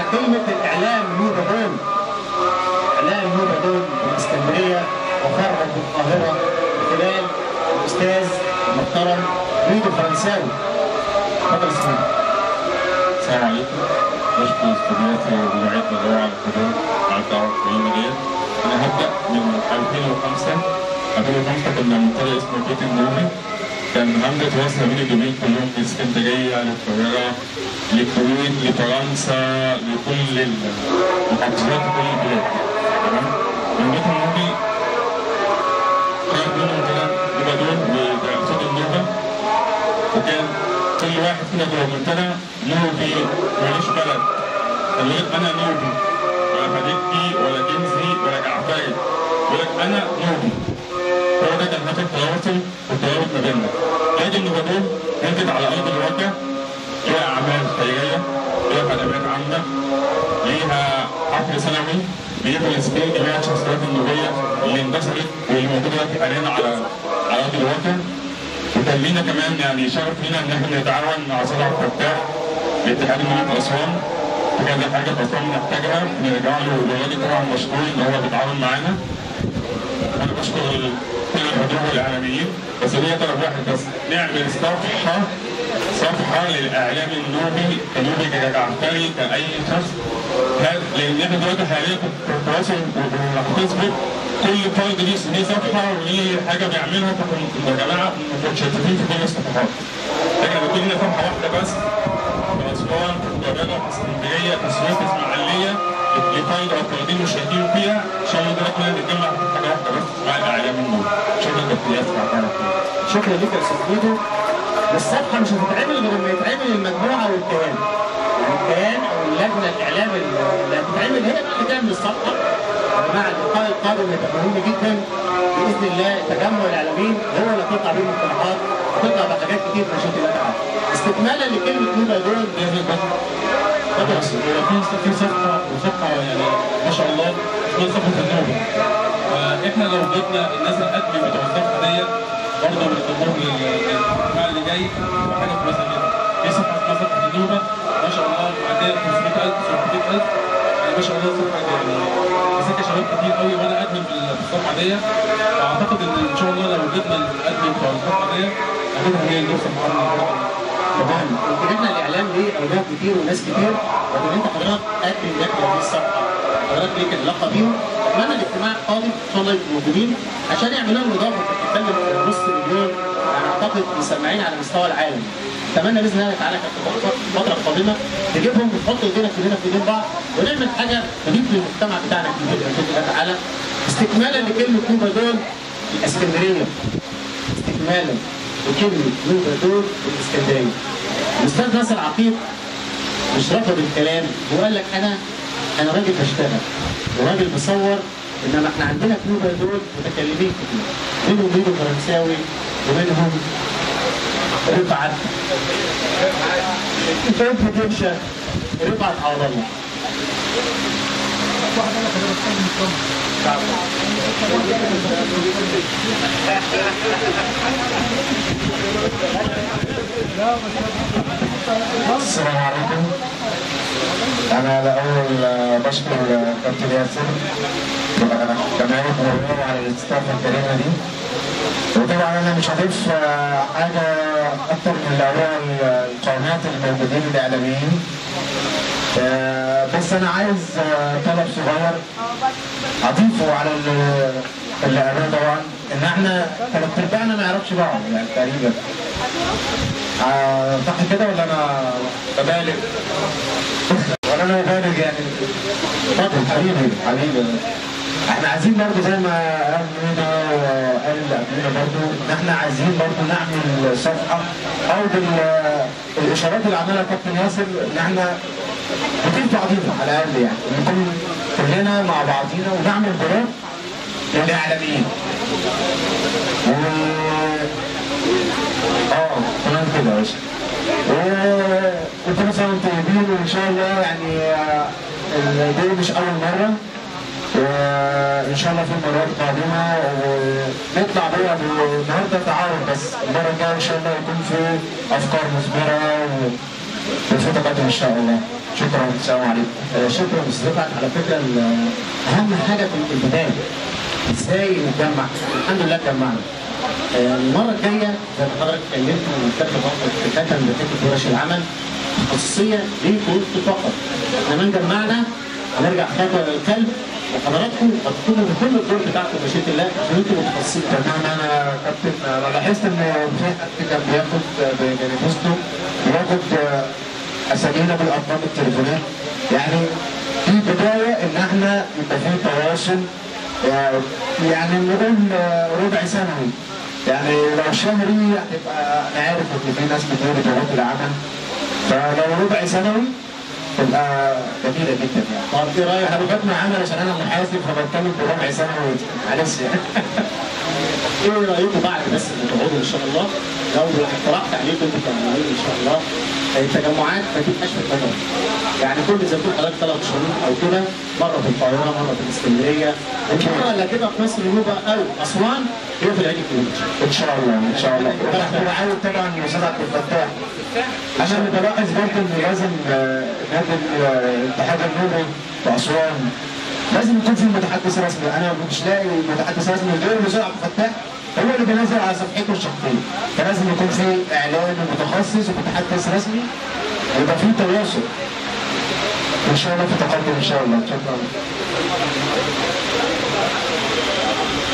كلمة الإعلام نوبة دول إعلام نوبة دول في الإسكندرية وخرج في القاهرة خلال الأستاذ المحترم ميدو فرنساوي اتفضل اسمه السلام عليكم بشكر استوديوهاتي ومواعيد الغاء على الحضور على الدعوة الكريمة ديت أنا هبدأ من 2005 2005 كنا منتدى اسمه بيت النوبي كان همزة وصل بين الجميع كلهم في اسكندرية للقاهرة للكويت لفرنسا لكل المحافظات وكل البلاد تمام من بيت النوبي خرج منهم ثلاث نوبة دول وتأخذ النوبة وكان كل واحد فينا جوه المنتدى نوبي ماليش بلد اللي يقول انا نوبي ولا حبيبتي ولا جنسي ولا جعفري يقول لك انا نوبي هو ده كان هدف التواصل والترابط ما بيننا نادي النوبادون نزلت على ارض الواقع ليها اعمال خيريه ليها خدمات عامه ليها حفل سنوي بيدرس فيه جميع الشخصيات النوبيه اللي اندثرت واللي موجوده دلوقتي حاليا على على ارض الواقع وكان لينا كمان يعني شرف لينا ان احنا نتعاون مع صدع الفتاح لاتحاد المدن اسوان في كذا حاجه في اسوان بنحتاجها نرجع له والراجل طبعا مشكور ان هو بيتعاون معانا انا بشكر كل الحضور والاعلاميين بس ليا طلب واحد بس نعمل صفحه صفحه للاعلام النوبي النوبي كجعفري كاي شخص هل- لان احنا دلوقتي حاليا في التواصل والفيسبوك كل فرد ليه ليه صفحه وليه حاجه بيعملها فاحنا يا جماعه متشتتين في كل الصفحات لكن لو كنا صفحه واحده بس في اسوان في القاهره في اسكندريه في السويس في اسماعيليه لفرد او فردين مشتركين فيها ان شاء الله دلوقتي كلنا نتجمع في حاجه واحده بس اسمها الاعلام النوبي شكرا دكتور ياسر عبد شكرا ليك يا استاذ ميدو الصفحه مش هتتعمل غير لما يتعمل المجموعه والكيان يعني الكيان او اللجنه الاعلام اللي هتتعمل هي بقى اللي تعمل الصفحه يا جماعه اللقاء القادم هيبقى مهم جدا باذن الله تجمع الاعلاميين هو اللي هتطلع بيه مقترحات هتطلع بحاجات كتير مشاكل لها استكمالا لكلمه نوبه دول بس هو في في صفحه وصفحه يعني ما شاء الله اسمها صفحه النوبه فاحنا لو جبنا الناس الادمي بتوع الصفحه ديت برضه بنضمهم للاجتماع اللي جاي تبقى حاجه كويسه جدا في صفحه اسمها صفحه النوبه ما شاء الله معديه 500000 700000 يعني ما شاء الله الصفحه دي يعني مسكه شباب كتير قوي وانا ادمن في الصفحه ديت فاعتقد ان ان شاء الله لو جبنا الادمي بتوع الصفحه ديت هتبقى هي اللي نوصل معانا تمام انت جبنا الاعلام ليه اولاد كتير وناس كتير لكن انت حضرتك قدم لك هذه الصفحه حضرتك ليك العلاقه بيهم اتمنى الاجتماع القادم ان شاء الله يبقوا موجودين عشان يعملوا لهم اضافه انت بتتكلم في نص مليون يعني اعتقد مسمعين على مستوى العالم اتمنى باذن الله تعالى في الفتره القادمه تجيبهم وتحط ايدينا في ايدينا في ايدين بعض ونعمل حاجه تضيف للمجتمع بتاعنا كبير باذن الله تعالى استكمالا لكلمه نوبه دول الاسكندريه استكمالا لكلمه نوبه دول الاسكندريه الاستاذ ناصر عقيل مش رفض الكلام وقال لك انا انا راجل بشتغل وراجل بصور انما احنا عندنا في نوبه دول متكلمين كتير منهم ميدو فرنساوي ومنهم رفعت فين جيمشا رفعت عوض الله السلام عليكم أنا الأول بشكر كابتن ياسر وجمعية مرور على الاستضافة الكريمة دي وطبعا أنا مش هضيف حاجة أكتر من اللي قالوها القنوات الموجودين الإعلاميين آه، بس أنا عايز آه، طلب صغير أضيفه على ال- اللي قالوه طبعا إن إحنا ثلاث أرباعنا ما يعرفش بعض يعني تقريبا آه، صح كده ولا انا ببالغ؟ ولا انا ببالغ يعني؟ اتفضل حبيبي حبيبي احنا عايزين برضه زي ما قال مينا وقال اللي قبلنا برضه ان احنا عايزين برضه نعمل صفحه او بالاشارات اللي عملها كابتن ياسر ان احنا نضيف بعضينا على الاقل يعني نكون كلنا مع بعضينا ونعمل جروب للاعلاميين. و اه تمام كده يا باشا و- وكل سنه وانتم طيبين وان شاء الله يعني آه، ال- دي مش اول مره وان شاء الله في مرات قادمه ونطلع بقى النهارده تعاون بس المره الجايه ان شاء الله يكون في افكار مثمره و- وفي تقدم ان شاء الله شكرا السلام عليكم آه، شكرا استاذ رفعت على فكره ال- اهم حاجه في البدايه ازاي نتجمع الحمد لله اتجمعنا آه، المره الجايه زي ما حضرتك اتكلمت وكتبت برضه كتابه بتكتب ورش العمل خصوصيه ليكم فقط احنا من جمعنا هنرجع خطوه للكلب وحضراتكم هتكونوا بكل الدور بتاعكم بمشيئه الله عشان انتم متخصصين تمام انا كابتن انا لاحظت ان في حد كان بياخد بمانيفستو بياخد اسامينا بالارقام التليفونات يعني في بدايه ان احنا يبقى في تواصل آه، يعني نقول آه، ربع سنوي يعني لو شهري هتبقى انا عارف ان في ناس كتير بتاخد العمل فلو ربع سنوي تبقى جميله جدا يعني طب ايه رايك انا بجمع عمل عشان انا محاسب فبتكلم بربع سنوي معلش يعني ايه رايكم بعد بس ما تقعدوا ان شاء الله لو اقترحت عليكم انتوا كمعلمين ان شاء الله التجمعات ما تبقاش في القاهره يعني كل زي ما تقول حضرتك ثلاث شهور او كده مره في القاهره مره في الاسكندريه المره اللي هتبقى في مصر النوبه او اسوان هي في العيد الكبير ان شاء الله ان شاء الله احنا بنعاود طبعا الاستاذ عبد الفتاح انا اللي بلاحظ برضه ان لازم آه، نادي الاتحاد النوبي في اسوان لازم يكون في متحدث رسمي انا مش لاقي متحدث رسمي غير الاستاذ عبد الفتاح هو اللي بينزل على صفحته الشخصيه فلازم يكون في اعلان متخصص ومتحدث رسمي يبقى في تواصل ان شاء الله في تقدم ان شاء الله شكرا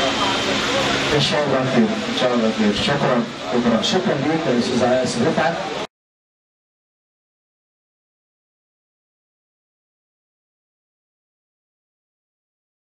ان شاء الله خير ان شاء الله خير شكرا شكرا شكرا ليك يا استاذ استاذ رفعت